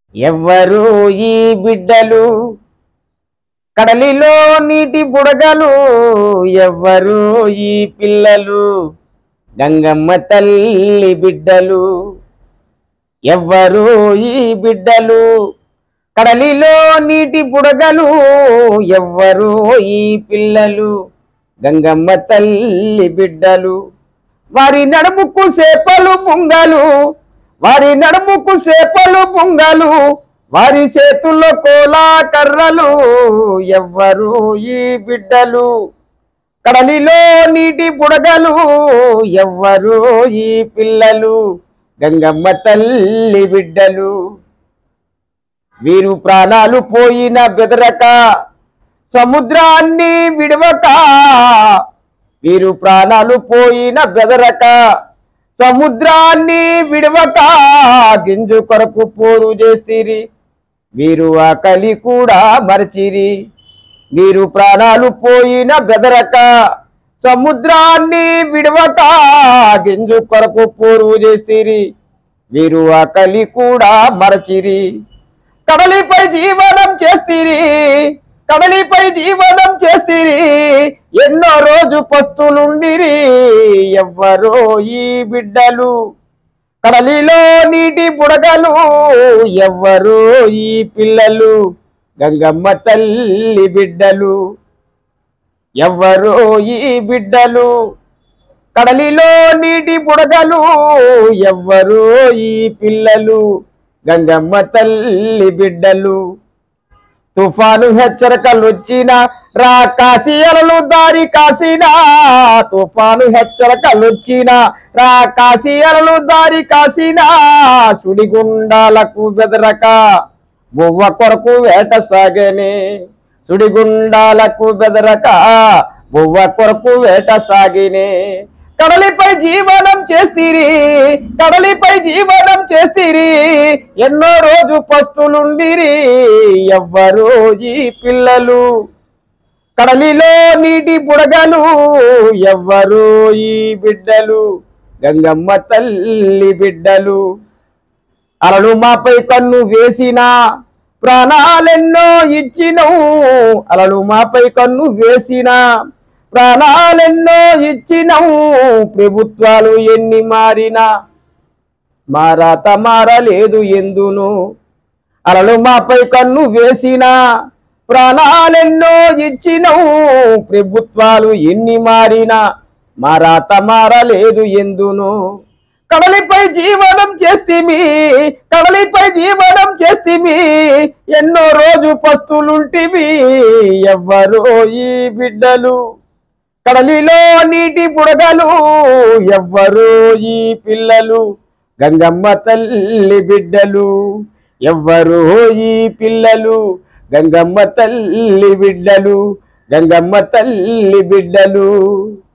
ఎవ్వరు ఈ బిడ్డలు కడలిలో నీటి బుడగలు ఎవ్వరు ఈ పిల్లలు గంగమ్మ తల్లి బిడ్డలు ఎవ్వరు ఈ బిడ్డలు కడలిలో నీటి బుడగలు ఎవ్వరు ఈ పిల్లలు గంగమ్మ తల్లి బిడ్డలు వారి నడుముకు సేపలు ముంగలు వారి నడుముకు సేపలు ముంగలు వారి చేతుల్లో కోలా కర్రలు ఎవ్వరు ఈ బిడ్డలు కడలిలో నీటి బుడగలు ఎవ్వరు ఈ పిల్లలు గంగమ్మ తల్లి బిడ్డలు వీరు ప్రాణాలు పోయిన బెదరక సముద్రాన్ని విడవక వీరు ప్రాణాలు పోయిన బెదరక సముద్రాన్ని విడవక గింజు కొరకు పోరు చేసిరి వీరు ఆకలి కూడా మరచిరి వీరు ప్రాణాలు పోయిన బెదరక సముద్రాన్ని విడవక గింజు కొరకు పోరు చేసిరి వీరు ఆకలి కూడా మరచిరి కడలిపై జీవనం చేసిరి కడలిపై జీవనం చేసిరి ఎన్నో రోజు పస్తులుండిరి ఎవ్వరో ఈ బిడ్డలు కడలిలో నీటి బుడగలు ఎవ్వరు ఈ పిల్లలు గంగమ్మ తల్లి బిడ్డలు ఎవ్వరు ఈ బిడ్డలు కడలిలో నీటి బుడగలు ఎవ్వరు ఈ పిల్లలు గంగమ్మ తల్లి బిడ్డలు తుఫాను హెచ్చరికలు వచ్చిన రా కాశీ అలలు దారి కాసినా తుఫాను హెచ్చరికలు వచ్చిన రా కాశీ అలలు దారి కాసినా సుడిగుండాలకు బెదరక బువ్వ కొరకు వేట సాగనే సుడిగుండాలకు బెదరక బువ్వ కొరకు వేట సాగినే కడలిపై జీవనం చేసిరి కడలిపై జీవనం చేసిరి ఎన్నో రోజు పస్తులుండిరి ఎవ్వరు ఈ పిల్లలు కడలిలో నీటి బుడగలు ఎవ్వరు ఈ బిడ్డలు గంగమ్మ తల్లి బిడ్డలు అలలు మాపై కన్ను వేసిన ప్రాణాలెన్నో ఇచ్చినవు అలలు మాపై కన్ను వేసిన ప్రాణాలెన్నో ఇచ్చినవు ప్రభుత్వాలు ఎన్ని మారినా మారాత మారలేదు ఎందును అలలు మాపై కన్ను వేసిన ప్రాణాలెన్నో ఇచ్చినవు ప్రభుత్వాలు ఎన్ని మారినా మారాత మారలేదు ఎందును కడలిపై జీవనం చేస్తిమి కడలిపై జీవనం చేస్తిమి ఎన్నో రోజు పస్తులుంటివి ఎవ్వరో ఈ బిడ్డలు కడలిలో నీటి బుడగలు ఎవ్వరు ఈ పిల్లలు గంగమ్మ తల్లి బిడ్డలు ఎవ్వరు ఈ పిల్లలు గంగమ్మ తల్లి బిడ్డలు గంగమ్మ తల్లి బిడ్డలు